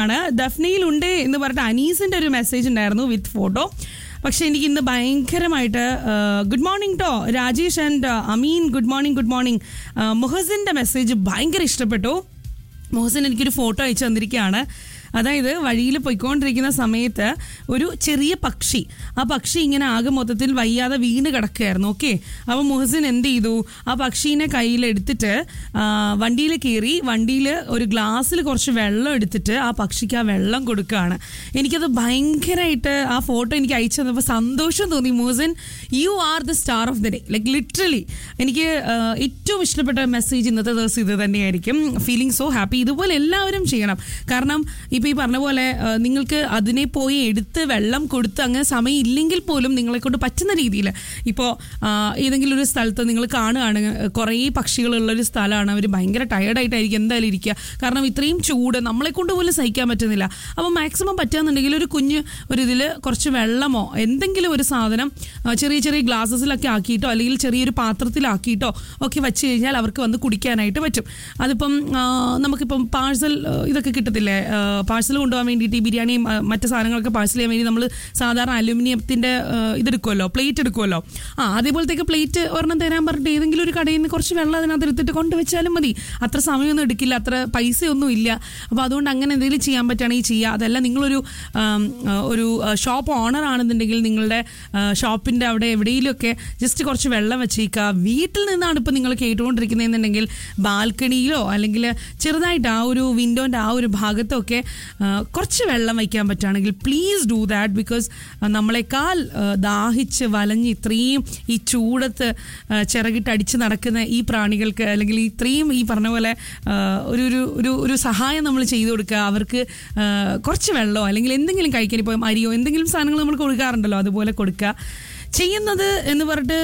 ആണ് ദഫ്നയിലുണ്ട് എന്ന് പറഞ്ഞിട്ട് അനീസിന്റെ ഒരു മെസ്സേജ് ഉണ്ടായിരുന്നു വിത്ത് ഫോട്ടോ പക്ഷെ എനിക്ക് ഇന്ന് ഭയങ്കരമായിട്ട് good morning to Rajesh and Ameen good morning good morning മുഹസിന്റെ മെസ്സേജ് ഭയങ്കര ഇഷ്ടപ്പെട്ടു മുഹസിൻ എനിക്കൊരു ഫോട്ടോ അയച്ചു തന്നിരിക്കുകയാണ് അതായത് വഴിയിൽ പോയിക്കൊണ്ടിരിക്കുന്ന സമയത്ത് ഒരു ചെറിയ പക്ഷി ആ പക്ഷി ഇങ്ങനെ ആകെ മൊത്തത്തിൽ വയ്യാതെ വീണ് കിടക്കുകയായിരുന്നു ഓക്കെ അപ്പോൾ മുഹസിൻ എന്ത് ചെയ്തു ആ പക്ഷീനെ കയ്യിലെടുത്തിട്ട് വണ്ടിയിൽ കയറി വണ്ടിയിൽ ഒരു ഗ്ലാസ്സിൽ കുറച്ച് വെള്ളം എടുത്തിട്ട് ആ പക്ഷിക്ക് ആ വെള്ളം കൊടുക്കുകയാണ് എനിക്കത് ഭയങ്കരമായിട്ട് ആ ഫോട്ടോ എനിക്ക് അയച്ചു തന്നപ്പോൾ സന്തോഷം തോന്നി Muhsin you are the star of the day like literally എനിക്ക് ആ, ഏറ്റവും ഇഷ്ടപ്പെട്ട മെസ്സേജ് ഇന്നത്തെ ദിവസം ഇത് തന്നെയായിരിക്കും ഫീലിംഗ് സോ ഹാപ്പി ഇതുപോലെ എല്ലാവരും ചെയ്യണം കാരണം ഇപ്പോൾ ഈ പറഞ്ഞ പോലെ ആ, നിങ്ങൾക്ക് അതിനെ പോയി എടുത്ത് വെള്ളം കൊടുത്ത് അങ്ങനെ സമയം ഇല്ലെങ്കിൽ പോലും നിങ്ങളെ കൊണ്ട് പറ്റുന്ന രീതിയിൽ ഇപ്പോൾ ഏതെങ്കിലും ഒരു സ്ഥലത്ത് നിങ്ങൾ കാണുകയാണ് കുറേ പക്ഷികളുള്ള ഒരു സ്ഥലമാണ് അവർ ഭയങ്കര ടയർഡായിട്ടായിരിക്കും എന്തായാലും ഇരിക്കുക കാരണം ഇത്രയും ചൂട് നമ്മളെ കൊണ്ട് പോലും സഹിക്കാൻ പറ്റുന്നില്ല അപ്പോൾ മാക്സിമം പറ്റുകയെന്നുണ്ടെങ്കിൽ ഒരു കുഞ്ഞ് ഒരു ഇതിൽ കുറച്ച് വെള്ളമോ എന്തെങ്കിലും ഒരു സാധനം ആ, ചെറിയ ചെറിയ ഗ്ലാസസിലൊക്കെ ആക്കിയിട്ടോ അല്ലെങ്കിൽ ചെറിയൊരു പാത്രത്തിലാക്കിയിട്ടോ ഒക്കെ വെച്ച് കഴിഞ്ഞാൽ അവർക്ക് വന്ന് കുടിക്കാനായിട്ട് പറ്റും അതിപ്പം ആ, നമുക്കിപ്പം പാഴ്സൽ ഇതൊക്കെ കിട്ടത്തില്ലേ പാഴ്സൽ കൊണ്ടുപോകാൻ വേണ്ടിയിട്ട് ഈ ബിരിയാണിയും ആ, മറ്റ് സാധനങ്ങളൊക്കെ പാഴ്സൽ ചെയ്യാൻ വേണ്ടി നമ്മൾ സാധാരണ അലുമിനിയത്തിൻ്റെ ഇതെടുക്കുമല്ലോ പ്ലേറ്റ് എടുക്കുമല്ലോ ആ അതേപോലത്തേക്ക് പ്ലേറ്റ് ഒരെണ്ണം തരാൻ പറഞ്ഞിട്ട് ഏതെങ്കിലും ഒരു കടയിൽ നിന്ന് കുറച്ച് വെള്ളം അതിനകത്ത് എടുത്തിട്ട് കൊണ്ടുവച്ചാലും മതി അത്ര സമയമൊന്നും എടുക്കില്ല അത്ര പൈസയൊന്നും ഇല്ല അപ്പോൾ അതുകൊണ്ട് അങ്ങനെ എന്തെങ്കിലും ചെയ്യാൻ പറ്റുകയാണെങ്കിൽ ചെയ്യുക അതല്ല നിങ്ങളൊരു ആം, ആ, ഒരു ഷോപ്പ് ഓണർ ആണെന്നുണ്ടെങ്കിൽ നിങ്ങളുടെ ഷോപ്പിൻ്റെ അവിടെ എവിടെയെങ്കിലുമൊക്കെ ജസ്റ്റ് കുറച്ച് വെള്ളം വെച്ചേക്കുക വീട്ടിൽ നിന്നാണ് ഇപ്പോൾ നിങ്ങൾ കേട്ടുകൊണ്ടിരിക്കുന്നതെന്നുണ്ടെങ്കിൽ ബാൽക്കണിയിലോ അല്ലെങ്കിൽ ചെറുതായിട്ട് ആ ഒരു വിൻഡോൻ്റെ ആ ഒരു ഭാഗത്തൊക്കെ ആ, കുറച്ച് വെള്ളം വയ്ക്കാൻ പറ്റുകയാണെങ്കിൽ പ്ലീസ് ഡൂ ദാറ്റ് ബിക്കോസ് നമ്മളെക്കാൾ ആ, ദാഹിച്ച് വലഞ്ഞ് ഇത്രയും ഈ ചൂടത്ത് ആ, ചിറകിട്ട് അടിച്ച് നടക്കുന്ന ഈ പ്രാണികൾക്ക് അല്ലെങ്കിൽ ഇത്രയും ഈ പറഞ്ഞ പോലെ ആ, ഒരു ഒരു ഒരു ഒരു സഹായം നമ്മൾ ചെയ്തു കൊടുക്കുക അവർക്ക് ആ, കുറച്ച് വെള്ളമോ അല്ലെങ്കിൽ എന്തെങ്കിലും കഴിക്കാൻ ഇപ്പോൾ അരിയോ എന്തെങ്കിലും സാധനങ്ങൾ നമ്മൾ കൊടുക്കാറുണ്ടല്ലോ അതുപോലെ കൊടുക്കുക ചെയ്യുന്നത് എന്ന് പറഞ്ഞിട്ട്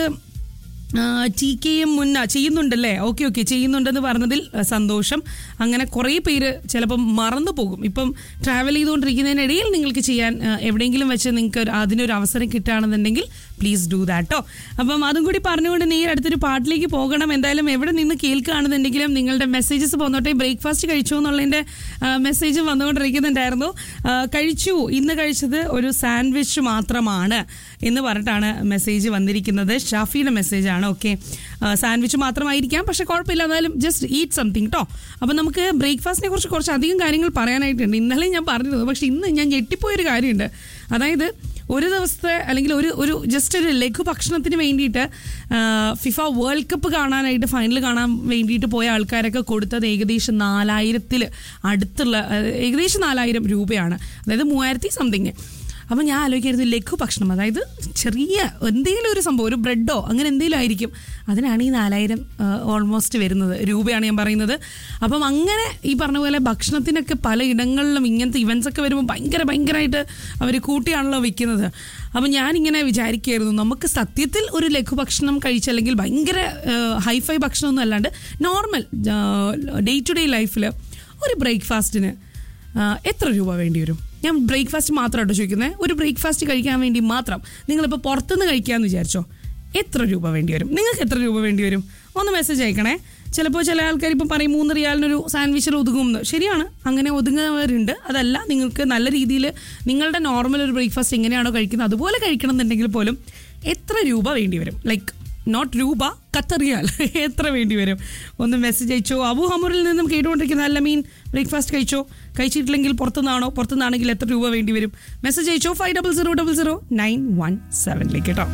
ടി കെ എം മുന്ന ചെയ്യുന്നുണ്ടല്ലേ ഓക്കെ ഓക്കെ ചെയ്യുന്നുണ്ടെന്ന് പറഞ്ഞതിൽ ആ, സന്തോഷം അങ്ങനെ കുറേ പേര് ചിലപ്പം മറന്നു പോകും ഇപ്പം ട്രാവൽ ചെയ്തുകൊണ്ടിരിക്കുന്നതിനിടയിൽ നിങ്ങൾക്ക് ചെയ്യാൻ ആ, എവിടെയെങ്കിലും വെച്ച് നിങ്ങൾക്ക് ഒരു- അതിനൊരു അവസരം കിട്ടുകയാണെന്നുണ്ടെങ്കിൽ പ്ലീസ് ഡൂ ദാട്ടോ അപ്പം അതും കൂടി പറഞ്ഞുകൊണ്ട് നേരെ അടുത്തൊരു പാട്ടിലേക്ക് പോകണം എന്തായാലും എവിടെ നിന്ന് കേൾക്കുകയാണെന്നുണ്ടെങ്കിലും നിങ്ങളുടെ മെസ്സേജസ് പോന്നോട്ടെ ബ്രേക്ക്ഫാസ്റ്റ് കഴിച്ചു എന്നുള്ളതിൻ്റെ മെസ്സേജ് വന്നുകൊണ്ടിരിക്കുന്നുണ്ടായിരുന്നു ആ, കഴിച്ചു ഇന്ന് കഴിച്ചത് ഒരു സാൻഡ്വിച്ച് മാത്രമാണ് എന്ന് പറഞ്ഞിട്ടാണ് മെസ്സേജ് വന്നിരിക്കുന്നത് ഷാഫിയുടെ മെസ്സേജ് ആണ് ഓക്കെ സാൻഡ്വിച്ച് മാത്രമായിരിക്കാം പക്ഷെ കുഴപ്പമില്ല എന്നാലും ജസ്റ്റ് ഈറ്റ് സംതിങ് കേട്ടോ അപ്പം നമുക്ക് ബ്രേക്ക്ഫാസ്റ്റിനെ കുറിച്ച് കുറച്ച് അധികം കാര്യങ്ങൾ പറയാനായിട്ടുണ്ട് ഇന്നലെ ഞാൻ പറഞ്ഞിരുന്നു പക്ഷെ ഇന്ന് ഞാൻ ഞെട്ടിപ്പോയൊരു കാര്യമുണ്ട് അതായത് ഒരു ദിവസത്തെ അല്ലെങ്കിൽ ഒരു ഒരു ജസ്റ്റ് ഒരു ലഘു ഭക്ഷണത്തിന് വേണ്ടിയിട്ട് ആ, ഫിഫ വേൾഡ് കപ്പ് കാണാനായിട്ട് ഫൈനൽ കാണാൻ വേണ്ടിയിട്ട് പോയ ആൾക്കാരൊക്കെ കൊടുത്തത് ഏകദേശം നാലായിരത്തിൽ അടുത്തുള്ള ആ, ഏകദേശം നാലായിരം രൂപയാണ് അതായത് മൂവായിരത്തി സംതിങ് അപ്പം ഞാൻ ആലോചിക്കരുത് ലഘു ഭക്ഷണം അതായത് ചെറിയ എന്തെങ്കിലും ഒരു സംഭവം ഒരു ബ്രെഡോ അങ്ങനെ എന്തെങ്കിലും ആയിരിക്കും അതിനാണ് ഈ നാലായിരം ഓൾമോസ്റ്റ് വരുന്നത് രൂപയാണ് ഞാൻ പറയുന്നത് അപ്പം അങ്ങനെ ഈ പറഞ്ഞ പോലെ ഭക്ഷണത്തിനൊക്കെ പല ഇടങ്ങളിലും ഇങ്ങനത്തെ ഇവൻസ് ഒക്കെ വരുമ്പോൾ ഭയങ്കര ഭയങ്കരമായിട്ട് അവർ കൂട്ടിയാണല്ലോ വിൽക്കുന്നത് അപ്പം ഞാനിങ്ങനെ വിചാരിക്കുകയായിരുന്നു നമുക്ക് സത്യത്തിൽ ഒരു ലഘുഭക്ഷണം കഴിച്ചല്ലെങ്കിൽ ഭയങ്കര ഹൈഫൈ ഭക്ഷണമൊന്നും അല്ലാണ്ട് നോർമൽ ഡേ ടു ഡേ ലൈഫിൽ ഒരു ബ്രേക്ക്ഫാസ്റ്റിന് ആ, എത്ര രൂപ വേണ്ടി വരും ഞാൻ ബ്രേക്ക്ഫാസ്റ്റ് മാത്രമായിട്ട് ചോദിക്കുന്നത് ഒരു ബ്രേക്ക്ഫാസ്റ്റ് കഴിക്കാൻ വേണ്ടി മാത്രം നിങ്ങളിപ്പോൾ പുറത്തുനിന്ന് കഴിക്കാമെന്ന് വിചാരിച്ചോ എത്ര രൂപ വേണ്ടി വരും നിങ്ങൾക്ക് എത്ര രൂപ വേണ്ടി വരും ഒന്ന് മെസ്സേജ് അയക്കണേ ചിലപ്പോൾ ചില ആൾക്കാർ ഇപ്പം പറയും മൂന്ന് റിയാലിനൊരു സാൻഡ്വിച്ചിൽ ഒതുങ്ങുമെന്ന് ശരിയാണ് അങ്ങനെ ഒതുങ്ങുന്നവരുണ്ട് അതല്ല നിങ്ങൾക്ക് നല്ല രീതിയിൽ നിങ്ങളുടെ നോർമൽ ഒരു ബ്രേക്ക്ഫാസ്റ്റ് എങ്ങനെയാണോ കഴിക്കുന്നത് അതുപോലെ കഴിക്കണം എന്നുണ്ടെങ്കിൽ പോലും എത്ര രൂപ വേണ്ടി വരും ലൈക്ക് നോട്ട് രൂപ കത്തറിയാൽ എത്ര വേണ്ടി വരും ഒന്ന് മെസ്സേജ് അയച്ചോ അബു ഹമൂറിൽ നിന്നും കേട്ടുകൊണ്ടിരിക്കുന്ന അല്ല മീൻ ബ്രേക്ക്ഫാസ്റ്റ് കഴിച്ചോ കഴിച്ചിട്ടില്ലെങ്കിൽ പുറത്തുനിന്നാണോ പുറത്തുനിന്നാണെങ്കിൽ എത്ര രൂപ വേണ്ടി വരും മെസ്സേജ് അയച്ചോ five double zero double zero nine one സെവനിലേക്ക് കേട്ടോ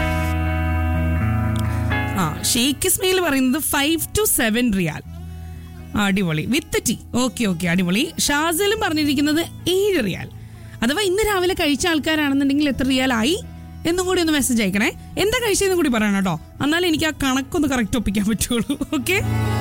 ആ ഷെയ്ഖ് ഇസ്മയിൽ പറയുന്നത് ഫൈവ് ടു സെവൻ റിയാൽ ആ, അടിപൊളി വിത്ത് ടീ ഓക്കെ ഓക്കെ അടിപൊളി ഷാസലും പറഞ്ഞിരിക്കുന്നത് ഏഴ് റിയാൽ അഥവാ ഇന്ന് രാവിലെ കഴിച്ച ആൾക്കാരാണെന്നുണ്ടെങ്കിൽ എത്ര റിയാൽ ആയി എന്നും കൂടി ഒന്ന് മെസ്സേജ് അയക്കണേ എന്താ കഴിച്ചതെന്നും കൂടി പറയണം കേട്ടോ എന്നാലേ എനിക്ക് ആ കണക്കൊന്ന് കറക്റ്റ് ഒപ്പിക്കാൻ പറ്റുള്ളൂ ഓക്കെ